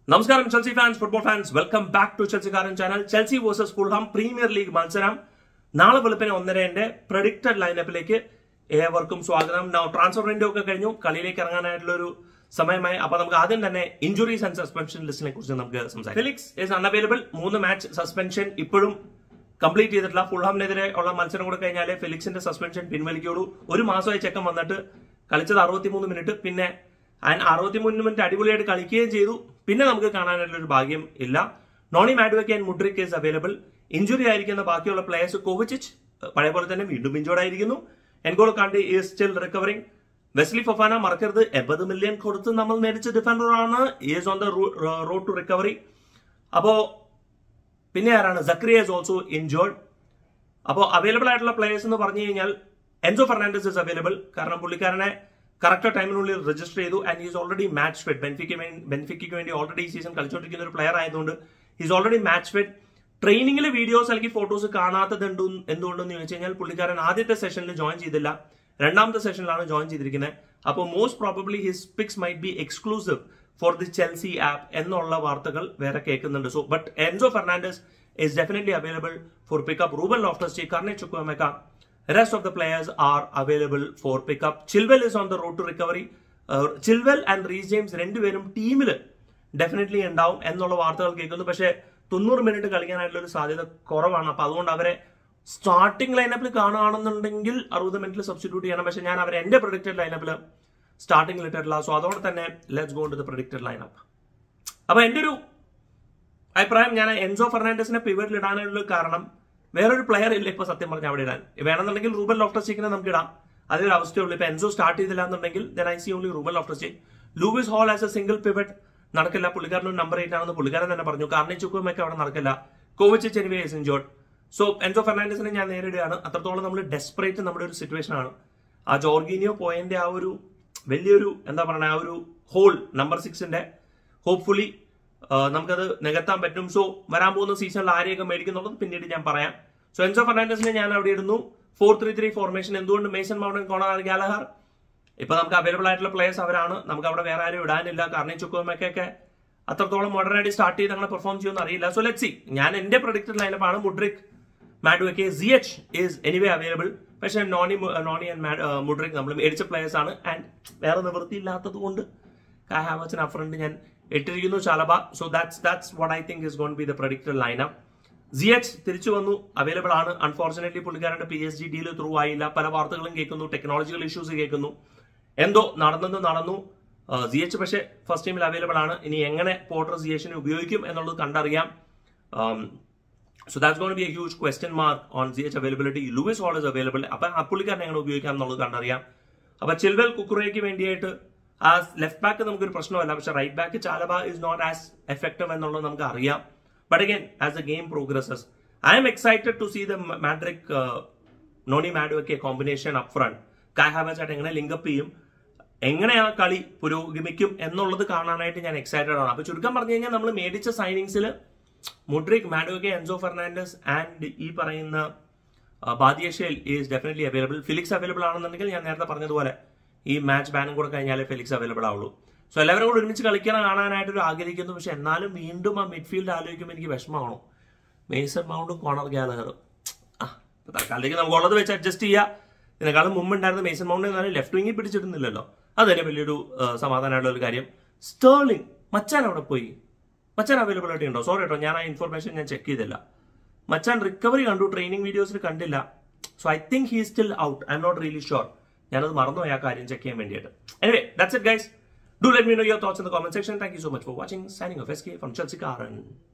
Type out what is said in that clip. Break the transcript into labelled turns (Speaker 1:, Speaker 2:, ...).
Speaker 1: നമസ്കാരം Chelsea fans football fans welcome back to ചെൽസിക്കാരൻ channel Chelsea versus Fulham Premier League മത്സരം നാളെ വെളുപ്പിന് ഒന്നരന്റെ പ്രഡിക്റ്റഡ് ലൈനപ്പിലേക്ക് ഏവർക്കും സ്വാഗതം നൗ ട്രാൻസ്ഫർ വിൻഡോ ഒക്കെ കഴിഞ്ഞു കളിയിലേക്ക് ഇറങ്ങാനായിട്ടുള്ള ഒരു സമയമായി അപ്പൊ നമുക്ക് ആദ്യം തന്നെ ഇഞ്ചുറീസ് ആൻഡ് സസ്പെൻഷൻ ലിസ്റ്റിനെ കുറിച്ച് നമുക്ക് സംസാരിക്കാം ഫിലിക്സ് ഇസ് അൺഅവൈലബിൾ മൂന്ന് മാച്ച് സസ്പെൻഷൻ ഇപ്പോഴും കംപ്ലീറ്റ് ചെയ്തിട്ടില്ല ഫുൾഹാമിനെതിരെ ഉള്ള മത്സരം കൂടെ കഴിഞ്ഞാലേ ഫെലിക്സിന്റെ സസ്പെൻഷൻ പിൻവലിക്കുള്ളൂ ഒരു മാസമായി ചെക്കൻ വന്നിട്ട് കളിച്ചത് അറുപത്തിമൂന്ന് മിനിറ്റ് പിന്നെ അറുപത്തിമൂന്ന് മിനിറ്റ് അടിപൊളിയായിട്ട് കളിക്കുകയും ചെയ്തു പിന്നെ നമുക്ക് കാണാനായിട്ടുള്ള ഒരു ഭാഗ്യം ഇല്ല നോണി മാഡുവയ്ക്ക് and Mudryk is available injury ആയിരിക്കുന്ന ബാക്കിയുള്ള പ്ലേയേഴ്സ് കോവിച്ചിച്ച് പഴയ പോലെ തന്നെ വീണ്ടും ഇഞ്ചോർഡ് ആയിരിക്കുന്നു N'Golo Kante is still recovering Wesley Fofana മറക്കരുത് എൺപത് മില്യൺ കൊടുത്ത് നമ്മൾ മേടിച്ച ഡിഫൻഡറാണ് is on the road to recovery അപ്പോ പിന്നെ ആരാണ് സക്രിയ ഇസ് ഓൾസോ ഇൻജോർഡ് അപ്പോൾ അവൈലബിൾ ആയിട്ടുള്ള പ്ലേയേഴ്സ് എന്ന് പറഞ്ഞു കഴിഞ്ഞാൽ എൻസോ ഫെർണാണ്ടസ് ഇസ് അവൈലബിൾ കാരണം പുള്ളിക്കാരനെ കറക്റ്റ് ടൈമിനുള്ളിൽ രജിസ്റ്റർ ചെയ്തു and is already match fit Benfica ബെൻഫിക്കയ്ക്ക് വേണ്ടി ഓൾറെഡി ഈ സീസൺ കളിച്ചുകൊണ്ടിരിക്കുന്ന ഒരു പ്ലെയർ ആയതുകൊണ്ട് ഈസ് ഓൾറെഡി മാച്ച് ഫിറ്റ് ട്രെയിനിങ്ങിലെ വീഡിയോസ് അല്ലെങ്കിൽ ഫോട്ടോസ് കാണാത്തത് എന്തുകൊണ്ടെന്ന് ചോദിച്ചു കഴിഞ്ഞാൽ പുള്ളിക്കാരൻ ആദ്യത്തെ സെഷനിൽ ജോയിൻ ചെയ്തില്ല രണ്ടാമത്തെ സെഷനിലാണ് ജോയിൻ ചെയ്തിരിക്കുന്നത് അപ്പോൾ most probably his pics might be exclusive for the Chelsea app എന്നുള്ള വാർത്തകൾ വേറെ കേൾക്കുന്നുണ്ട് so but Enzo Fernandez is definitely available for pickup. Ruben Loftus-Cheek, Karne Chukwuemeka, rest of the players are available for pickup. Chilwell is on the road to recovery. Uh, Chilwell and Reece James രണ്ടുപേരും ടീമിൽ definitely ഉണ്ടാവും എന്നുള്ള വാർത്തകൾ കേൾക്കുന്നു പക്ഷേ തൊണ്ണൂറ് minute കളിക്കാനായിട്ടുള്ള ഒരു സാധ്യത കുറവാണ് അപ്പൊ അതുകൊണ്ട് അവരെ സ്റ്റാർട്ടിംഗ് ലൈനപ്പിൽ കാണുകയാണെന്നുണ്ടെങ്കിൽ അറുപത് മിനിറ്റിൽ സബ്സ്റ്റിറ്റ്യൂട്ട് ചെയ്യണം പക്ഷെ ഞാൻ അവരെ എന്റെ പ്രൊഡിക്റ്റഡ് ലൈനപ്പിൽ സ്റ്റാർട്ടിംഗിൽ ഇട്ടിട്ടില്ല സോ അതോടെ തന്നെ let's go to the predicted lineup അപ്പൊ എന്റെ ഒരു അഭിപ്രായം ഞാൻ എൻസോ ഫെർണാണ്ടസിനെ പിവറ്റിൽ ഇടാനുള്ള കാരണം വേറൊരു പ്ലെയർ ഇല്ല ഇപ്പൊ സത്യം പറഞ്ഞാൽ അവിടെ ഇടാൻ വേണമെന്നുണ്ടെങ്കിൽ റൂബൽ ലോഫ്റ്റസിക്കിനെ നമുക്ക് ഇടാം അതൊരു അവസ്ഥയുള്ളൂ ഇപ്പൊ എൻസോ സ്റ്റാർട്ട് ചെയ്തില്ല എന്നുണ്ടെങ്കിൽ then I see only Ruben Loftus Cheek Lewis Hall as a single pivot നടക്കില്ല പുള്ളിക്കാരൻ ഒരു നമ്പർ എയ്റ്റ് ആണെന്ന് പുള്ളിക്കാരൻ തന്നെ പറഞ്ഞു കാരണം ചുക്കുമൊക്കെ അവിടെ നടക്കില്ല കോവിച്ച് ചെനിവേ ഇസ് ഇൻജോർഡ് സോ എൻസോ ഫെർണാണ്ടസിനെ ഞാൻ നേരിടുകയാണ് അത്രത്തോളം നമ്മൾ ഡെസ്പറേറ്റ് നമ്മുടെ ഒരു സിറ്റുവേഷൻ ആണ് ആ ജോർഗീനിയോ പോയിന്റ് ആ ഒരു വലിയൊരു എന്താ പറയുക ആ ഒരു ഹോൾ നമ്പർ സിക്സിന്റെ ഹോപ്പ്ഫുള്ളി നമുക്കത് നികത്താൻ പറ്റും സോ വരാൻ പോകുന്ന സീസണിൽ ആരെയൊക്കെ മേടിക്കുന്നുള്ളത് പിന്നീട് ഞാൻ പറയാം സോ എൻസോ ഫെർണാണ്ടസിനെ ഞാൻ അവിടെ ഇടുന്നു ഫോർ ത്രീ ത്രീ ഫോർമേഷൻ എന്തുകൊണ്ട് മേസൺ മൗണ്ടൻ കോണർ ഗാലഹാർ ഇപ്പൊ നമുക്ക് അവൈലബിൾ ആയിട്ടുള്ള പ്ലേയേഴ്സ് അവരാണ് നമുക്ക് അവിടെ വേറെ ആരും ഇടാനില്ല കാരണം ചുക്കുമൊക്കെ അത്രത്തോളം മോഡേൺ ആയിട്ട് സ്റ്റാർട്ട് ചെയ്ത് അങ്ങനെ പെർഫോം ചെയ്യുമെന്ന് അറിയില്ല സോ ലെറ്റ് സി ഞാൻ എന്റെ പ്രൊഡിക്റ്റഡ് ലൈനപ്പ് ആണ് മുഡ്രിക് മാഡുവക്കെ C H is anyway available പക്ഷെ നോണി നോണി ആൻഡ് മുഡ്രിക് നമ്മൾ മേടിച്ച പ്ലേയേഴ്സ് ആണ് ആൻഡ് വേറെ നിവൃത്തിയില്ലാത്തത് കൊണ്ട് ഐ ഹാവ് അച്ഛൻ അഫ്രണ്ട് ഞാൻ ഇട്ടിരിക്കുന്നു Chalobah so that's that's what I think is gonna be the predicted lineup G H തിരിച്ചു വന്നു അവൈലബിൾ ആണ് അൺഫോർച്ചുനേറ്റ്ലി പുള്ളിക്കാരന്റെ P S G deal through ആയില്ല പല വാർത്തകളും കേൾക്കുന്നു ടെക്നോളജിക്കൽ ഇഷ്യൂസ് കേൾക്കുന്നു എന്തോ നടന്നെന്ന് നടന്നു ജി എച്ച് പക്ഷേ ഫസ്റ്റ് ടൈമിൽ അവൈലബിൾ ആണ് ഇനി എങ്ങനെ പോർട്ടർ ജി എച്ചിനെ ഉപയോഗിക്കും എന്നുള്ളത് കണ്ടറിയാം so that's gonna be a huge question mark on G H availability Lewis Hall is available അപ്പൊ ആ പുള്ളിക്കാരനെ എങ്ങനെ ഉപയോഗിക്കാം എന്നുള്ളത് കണ്ടറിയാം അപ്പൊ ചിൽവൽ കുക്കുറയ്ക്ക് വേണ്ടിയിട്ട് ആ ലെഫ്റ്റ് ബാക്ക് നമുക്കൊരു പ്രശ്നമല്ല പക്ഷെ right back Chalobah is not as effective എന്നുള്ളത് നമുക്ക് അറിയാം but again as a game progresses I'm excited to see the Mudryk Noni മാഡുവൊക്കെ combination up front Kai Havertz ആയിട്ട് എങ്ങനെ ലിങ്കപ്പ് ചെയ്യും എങ്ങനെ ആ കളി പുരോഗമിക്കും എന്നുള്ളത് കാണാനായിട്ട് ഞാൻ എക്സൈറ്റഡ് ആണ് അപ്പൊ ചുരുക്കം പറഞ്ഞു കഴിഞ്ഞാൽ നമ്മൾ മേടിച്ച സൈനിങ്സിൽ മുഡ്രിക് മാഡുവക്കെ എൻസോ ഫെർണാണ്ടസ് ആൻഡ് ഈ പറയുന്ന Badiashile is definitely available Felix available ആണെന്നുണ്ടെങ്കിൽ ഞാൻ നേരത്തെ പറഞ്ഞതുപോലെ ഈ മാച്ച് ബാനും കൂടെ കഴിഞ്ഞാലേ ഫെലിക്സ് അവൈലബിൾ ആവുള്ളൂ സോ എല്ലാവരും കൂടെ ഒരുമിച്ച് കളിക്കണം കാണാനായിട്ട് ഒരു ആഗ്രഹിക്കുന്നു പക്ഷെ എന്നാലും വീണ്ടും ആ മിഡ്ഫീൽഡ് ആലോചിക്കുമ്പോൾ എനിക്ക് വിഷമമാണോ മേസൺ മൗണ്ടും കോണർ ഗാലഹറും ആ തൽക്കാലത്തേക്ക് നമുക്ക് ഉള്ളത് വെച്ച് അഡ്ജസ്റ്റ് ചെയ്യുക ഇതിനേക്കാളും മുമ്പ് ഉണ്ടായിരുന്ന മേസൺ മൗണ്ട് എന്നാലും ലെഫ്റ്റ് വിങ്ങിൽ പിടിച്ചിട്ടുന്നില്ലല്ലോ അത് തന്നെ വലിയൊരു സമാധാനമായിട്ടുള്ള ഒരു കാര്യം സ്റ്റേർലിംഗ് മച്ചാൻ അവിടെ പോയി മച്ചാൻ അവൈലബിലിറ്റി ഉണ്ടോ സോറി കേട്ടോ ഞാൻ ആ ഇൻഫർമേഷൻ ഞാൻ ചെക്ക് ചെയ്തില്ല മച്ചാൻ റിക്കവറി കണ്ടു ട്രെയിനിങ് വീഡിയോസിൽ കണ്ടില്ല so I think he still out I'm not really sure ഞാനത് മറന്നുപോയി ആ കാര്യം ചെക്ക് ചെയ്യാൻ വേണ്ടിയിട്ട് anyway that's it guys do let me know your thoughts in the comment section thank you so much for watching signing off S K from Chelsea കാരൻ